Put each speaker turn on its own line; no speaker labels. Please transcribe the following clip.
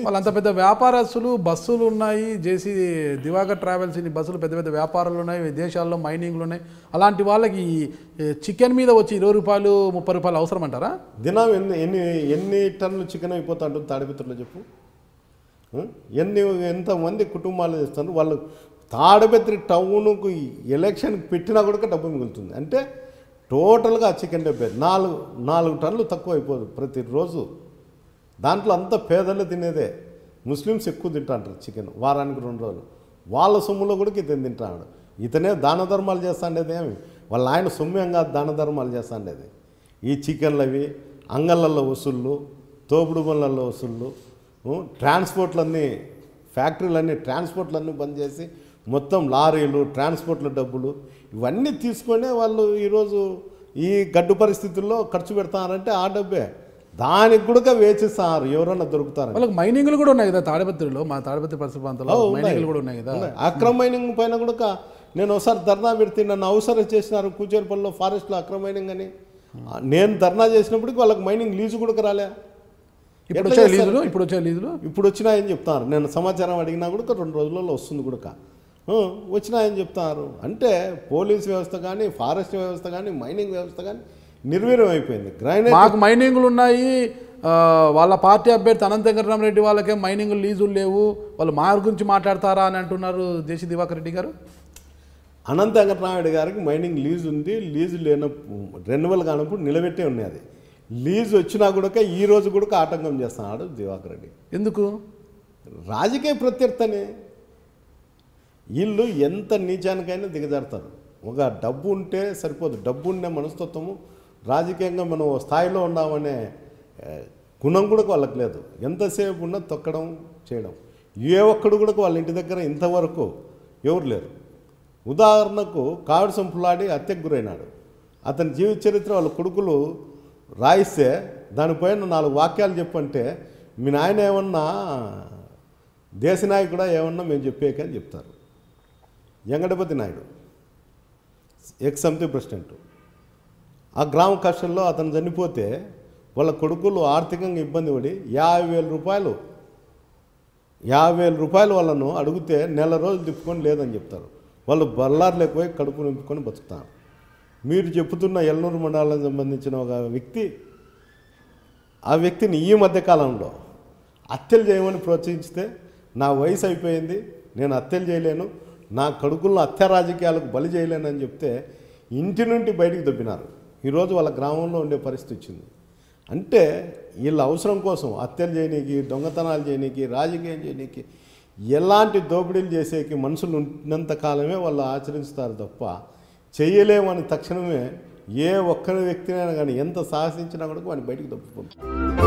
వాళ్ళు అంత పెద్ద వ్యాపారస్తులు బస్సులు ఉన్నాయి జేసీ దివాకర్ ట్రావెల్స్ ఇన్ని బస్సులు పెద్ద పెద్ద వ్యాపారాలు ఉన్నాయి విదేశాల్లో మైనింగ్లు ఉన్నాయి అలాంటి వాళ్ళకి ఈ చికెన్ మీద వచ్చి ఇరవై రూపాయలు ముప్పై రూపాయలు అవసరం అంటారా
దినం ఎన్ని ఎన్ని ఎన్ని టన్నులు చికెన్ అయిపోతా ఉంటుంది తాడిపత్రిలో చెప్పు ఆ? ఎన్ని ఎంతమంది కుటుంబాలు చేస్తారు వాళ్ళు తాడిపత్రి టౌన్కు ఎలక్షన్కి పెట్టినా కూడా డబ్బు మిగులుతుంది అంటే టోటల్గా చికెన్ డబ్బే నాలుగు నాలుగు టన్నులు తక్కువ అయిపోదు ప్రతిరోజు దాంట్లో అంత పేదలు తినేదే ముస్లిమ్స్ ఎక్కువ తింటాంటారు చికెన్ వారానికి రెండు రోజులు వాళ్ళ సొమ్ములో కూడా ఇతను తింటాడు ఇతనే దాన ధర్మాలు చేస్తాండేది ఏమి వాళ్ళ ఆయన సొమ్మేం కాదు దాన ధర్మాలు చేస్తాండేది ఈ చికెన్లు అవి అంగళ్ళల్లో వసూళ్ళు తోపుడు బండ్లలో వసూళ్ళు ఉ, ట్రాన్స్పోర్ట్లన్నీ ఫ్యాక్టరీలన్నీ ట్రాన్స్పోర్ట్లన్నీ బంద్ చేసి మొత్తం లారీలు ట్రాన్స్పోర్ట్ల డబ్బులు ఇవన్నీ తీసుకొనే వాళ్ళు ఈరోజు ఈ గడ్డు పరిస్థితుల్లో ఖర్చు పెడతారంటే ఆ డబ్బే దానికి కూడా వేచిస్తారు ఎవరన్నా దొరుకుతారు
వాళ్ళకి మైనింగ్లు కూడా ఉన్నాయి కదా తాడిపత్రిలో మా తాడిపత్రి పరిసర ప్రాంతాల్లో మైనింగ్లు కూడా ఉన్నాయి కదా
అక్రమ మైనింగ్ పైన కూడా నేను ఒకసారి ధర్నా పెడితే నన్ను అవసరం చేసినారు కూచేరుపల్లిలో ఫారెస్ట్లో అక్రమ మైనింగ్ అని నేను ధర్నా చేసినప్పటికి వాళ్ళకి మైనింగ్ లీజు కూడా రాలే
ఇప్పుడు
ఎట్లా
వచ్చే
చేస్తారు?
లీజులు ఇప్పుడు వచ్చే లీజులు
ఇప్పుడు వచ్చినాయని చెప్తారు నేను సమాచారం అడిగినా కూడా రెండు రోజులలో వస్తుంది కూడా వచ్చినాయని చెప్తారు అంటే పోలీస్ వ్యవస్థ కానీ ఫారెస్ట్ వ్యవస్థ కానీ మైనింగ్ వ్యవస్థ కానీ నిర్వీర్యం అయిపోయింది గ్రైనేజ్
మాకు మైనింగ్లు ఉన్నాయి ఆ, వాళ్ళ పార్టీ అభ్యర్థి అనంత వెంకటరామరెడ్డి వాళ్ళకే మైనింగ్ లీజులు లేవు వాళ్ళు మా గురించి మాట్లాడతారా అని అంటున్నారు దేశీ దివాకర్ రెడ్డి గారు
అనంత వెంకటరామరెడ్డి గారికి మైనింగ్ లీజ్ ఉంది లీజు లేనప్పుడు రెన్యువల్ కానప్పుడు నిలబెట్టే ఉన్నది లీజ్ వచ్చినా కూడా ఈ రోజు కూడా ఆటంకం చేస్తున్నాడు దివాకర్ రెడ్డి
ఎందుకు
రాజకీయ ప్రత్యర్థని వీళ్ళు ఎంత నీచానికైనా దిగజారుతారు ఒక డబ్బు ఉంటే సరిపోదు డబ్బు ఉండే మనస్తత్వము రాజకీయంగా మనం ఓ స్థాయిలో ఉన్నామనే ఏ, గుణం కూడా వాళ్ళకి లేదు ఎంతసేపు ఉన్నా తొక్కడం చేయడం ఏ ఒక్కడు కూడా వాళ్ళ ఇంటి దగ్గర ఇంతవరకు ఎవరు లేరు ఉదాహరణకు కావిడి సంపులాడి హత్యకు గురైనాడు అతని జీవిత చరిత్ర వాళ్ళ కొడుకులు రాయిస్తే దానిపైన నాలుగు వాక్యాలు చెప్పంటే మీ నాయన ఏమన్నా దేశనాయకుడా ఏమన్నా మేము చెప్పేక అని చెప్తారు వెంకటపతి నాయుడు ఎక్స్ సమితి ప్రెసిడెంట్ ఆ గ్రామ కష్టంలో అతను చనిపోతే వాళ్ళ కొడుకులు ఆర్థికంగా ఇబ్బంది పడి యాభై వేల రూపాయలు యాభై వేల రూపాయలు వాళ్ళను అడిగితే నెల రోజులు తిప్పుకొని లేదని చెప్తారు వాళ్ళు బల్లార్లోకి పోయి కడుపు నింపుకొని బతుకుతారు మీరు చెబుతున్న ఎల్నూరు మండలానికి సంబంధించిన ఒక వ్యక్తి ఆ వ్యక్తిని ఈ మధ్య కాలంలో హత్యలు చేయమని ప్రోత్సహించితే నా వయసు అయిపోయింది నేను హత్యలు చేయలేను నా కడుకులను హత్య రాజకీయాలకు బలి చేయలేను అని చెప్తే ఇంటి నుండి బయటికి దొబ్బినారు ఈరోజు వాళ్ళ గ్రామంలో ఉండే పరిస్థితి వచ్చింది అంటే వీళ్ళ అవసరం కోసం హత్యలు చేయనీకి దొంగతనాలు చేయనీకి రాజకీయం చేయనీకి ఎలాంటి దోపిడీలు చేసేకి మనుషులు ఉన్నంత కాలమే వాళ్ళు ఆచరిస్తారు తప్ప చేయలేమని తక్షణమే ఏ ఒక్కరి వ్యక్తినైనా కానీ ఎంత సాహసించినా కూడా వాడిని బయటికి దొబ్బుకుంటారు